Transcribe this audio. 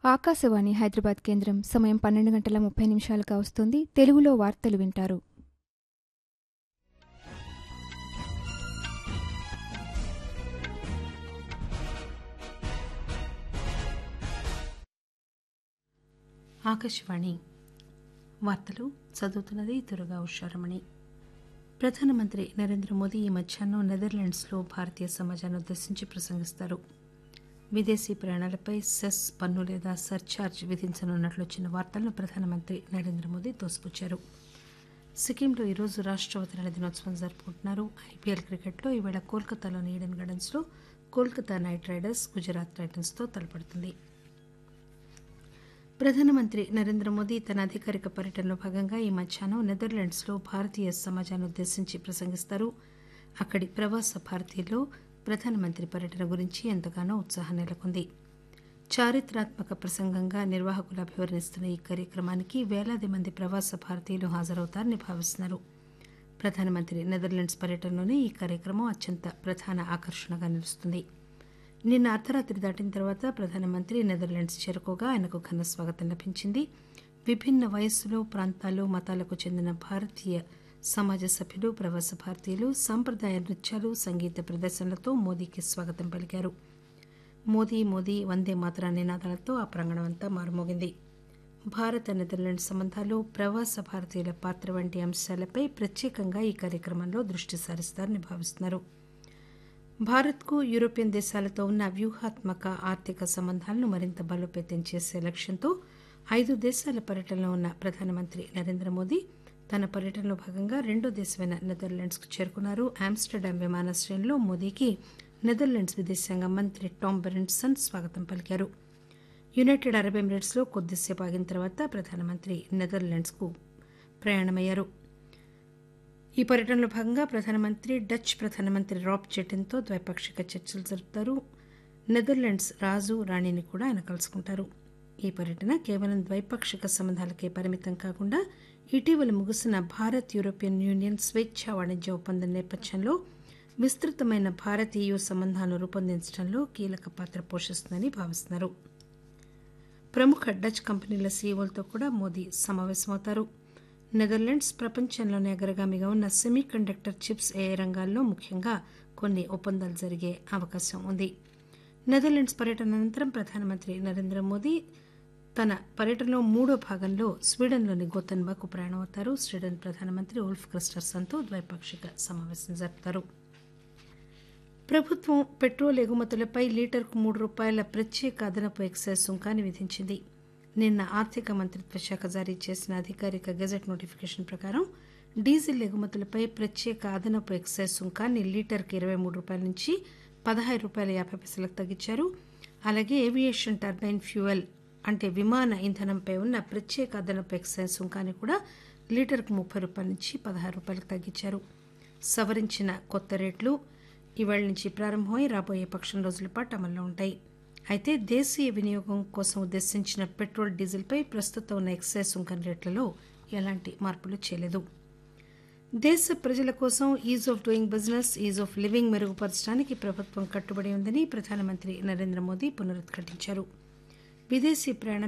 ఆకాశవాణి హైదరాబాద్ కేంద్రం సమయం పన్నెండు గంటల ముప్పై నిమిషాలుగా వస్తుంది తెలుగులో వార్తలు వింటారు ఆకాశవాణి వార్తలు చదువుతున్నది దుర్గా ఉషారమణి ప్రధానమంత్రి నరేంద్ర మోదీ ఈ మధ్యాహ్నం నెదర్లాండ్స్లో భారతీయ సమాజాన్ని ఉద్దేశించి ప్రసంగిస్తారు విదేశీ ప్రయాణాలపై సెస్ పన్ను లేదా సర్ఛార్జ్ విధించనున్నట్లు వచ్చిన వార్తలను ప్రధానమంత్రి నరేంద్ర మోదీ తోసిపుచ్చారు సిక్కింలో ఈరోజు రాష్ట్ర అవతరణ దినోత్సవం జరుపుకుంటున్నారు ఐపీఎల్ క్రికెట్లో ఈవేళ కోల్కతాలోని ఈడెన్ గార్డెన్స్లో కోల్కతా నైట్ రైడర్స్ గుజరాత్ టైటన్స్తో తలపడుతుంది ప్రధానమంత్రి నరేంద్ర మోదీ తన అధికారిక పర్యటనలో భాగంగా ఈ మధ్యాహ్నం నెదర్లాండ్స్లో భారతీయ సమాజాన్ని ఉద్దేశించి ప్రసంగిస్తారు అక్కడి ప్రవాస భారతీయుల్లో ప్రధానమంత్రి పర్యటన గురించి ఎంతగానో ఉత్సాహం నెలకొంది చారిత్రాత్మక ప్రసంగంగా నిర్వాహకులు అభివర్ణిస్తున్న ఈ కార్యక్రమానికి వేలాది మంది ప్రవాస భారతీయులు హాజరవుతారని భావిస్తున్నారు ప్రధానమంత్రి నెదర్లాండ్స్ పర్యటనలోనే ఈ కార్యక్రమం అత్యంత ప్రధాన ఆకర్షణగా నిలుస్తుంది నిన్న అర్ధరాత్రి దాటిన తర్వాత ప్రధానమంత్రి నెదర్లాండ్స్ చేరుకోగా ఆయనకు ఘన స్వాగతం లభించింది విభిన్న వయస్సులు ప్రాంతాలు మతాలకు చెందిన భారతీయ సమాజ సభ్యులు ప్రవాస భారతీయులు సాంప్రదాయ నృత్యాలు సంగీత ప్రదర్శనలతో మోదీకి స్వాగతం పలికారు మోదీ మోదీ వందే మాతర నినాదాలతో ఆ ప్రాంగణం అంతా మారుమోగింది భారత నెదర్లాండ్ సంబంధాలు ప్రవాస భారతీయుల పాత్ర వంటి అంశాలపై ప్రత్యేకంగా ఈ కార్యక్రమంలో దృష్టి సారిస్తారని భావిస్తున్నారు భారత్కు యూరోపియన్ దేశాలతో ఉన్న వ్యూహాత్మక ఆర్థిక సంబంధాలను మరింత బలోపేతం చేసే లక్ష్యంతో ఐదు దేశాల పర్యటనలో ఉన్న ప్రధానమంత్రి నరేంద్ర మోదీ తన పర్యటనలో భాగంగా రెండో దేశమైన నెదర్లాండ్స్కు చేరుకున్నారు ఆమ్స్టర్డామ్ విమానాశ్రయంలో మోదీకి నెదర్లాండ్స్ విదేశాంగ మంత్రి టామ్ బెరెన్సన్ స్వాగతం పలికారు యునైటెడ్ అరబ్ ఎమిరేట్స్లో కొద్దిసేపు ఆగిన తర్వాత ప్రధానమంత్రి నెదర్లాండ్స్కు ప్రయాణమయ్యారు ఈ పర్యటనలో భాగంగా ప్రధానమంత్రి డచ్ ప్రధానమంత్రి రాబ్ చెటిన్తో ద్వైపాక్షిక చర్చలు జరుపుతారు నెదర్లాండ్స్ రాజు రాణిని కూడా ఆయన కలుసుకుంటారు ఈ పర్యటన కేవలం ద్వైపాక్షిక సంబంధాలకే పరిమితం కాకుండా ఇటీవల ముగిసిన భారత్ యూరోపియన్ యూనియన్ స్వేచ్ఛా వాణిజ్య ఒప్పందం నేపథ్యంలో విస్తృతమైన భారత్ ఈయూ సంబంధాలను రూపొందించడంలో కీలక పాత్ర పోషిస్తుందని భావిస్తున్నారు ప్రముఖ డచ్ కంపెనీల సీఈఓలతో కూడా మోదీ సమావేశమవుతారు నెదర్లాండ్స్ ప్రపంచంలోనే అగ్రగామిగా ఉన్న సెమీ కండక్టర్ చిప్స్ ఏ రంగాల్లో ముఖ్యంగా కొన్ని ఒప్పందాలు జరిగే అవకాశం ఉంది నెదర్లాండ్స్ పర్యటన అనంతరం ప్రధానమంత్రి నరేంద్ర మోదీ తన పర్యటనలో మూడో భాగంలో స్వీడన్లోని గోతన్బాకు ప్రయాణమవుతారు స్వీడన్ ప్రధానమంత్రి ఉల్ఫ్ క్రిస్టర్సన్తో ద్వైపాక్షిక సమావేశం జరుపుతారు ప్రభుత్వం పెట్రోల్ ఎగుమతులపై లీటర్కు మూడు రూపాయల ప్రత్యేక అదనపు ఎక్సైజ్ సుంకాన్ని విధించింది నిన్న ఆర్థిక మంత్రిత్వ శాఖ జారీ చేసిన అధికారిక గెజెట్ నోటిఫికేషన్ ప్రకారం డీజిల్ ఎగుమతులపై ప్రత్యేక అదనపు ఎక్సైజ్ సుంకాన్ని లీటర్కి ఇరవై మూడు రూపాయల నుంచి పదహారు రూపాయల యాభై పైసలకు తగ్గించారు అలాగే ఏవియేషన్ టర్బైన్ ఫ్యూయల్ అంటే విమాన ఇంధనంపై ఉన్న ప్రత్యేక అదనపు ఎక్సైజ్ సుంకాన్ని కూడా లీటర్కు ముప్పై రూపాయల నుంచి పదహారు రూపాయలకు తగ్గించారు సవరించిన కొత్త రేట్లు ఇవాళ నుంచి ప్రారంభమై రాబోయే పక్షం రోజుల పాటు అమల్లో ఉంటాయి అయితే దేశీయ వినియోగం కోసం ఉద్దేశించిన పెట్రోల్ డీజిల్పై ప్రస్తుతం ఉన్న ఎక్సైజ్ సుంకం రేట్లలో ఎలాంటి మార్పులు చేయలేదు దేశ ప్రజల కోసం ease of doing business ease of living మెరుగుపరచడానికి ప్రభుత్వం కట్టుబడి ఉందని ప్రధానమంత్రి నరేంద్ర మోదీ పునరుద్ఘాటించారు విదేశీ ప్రయాణాల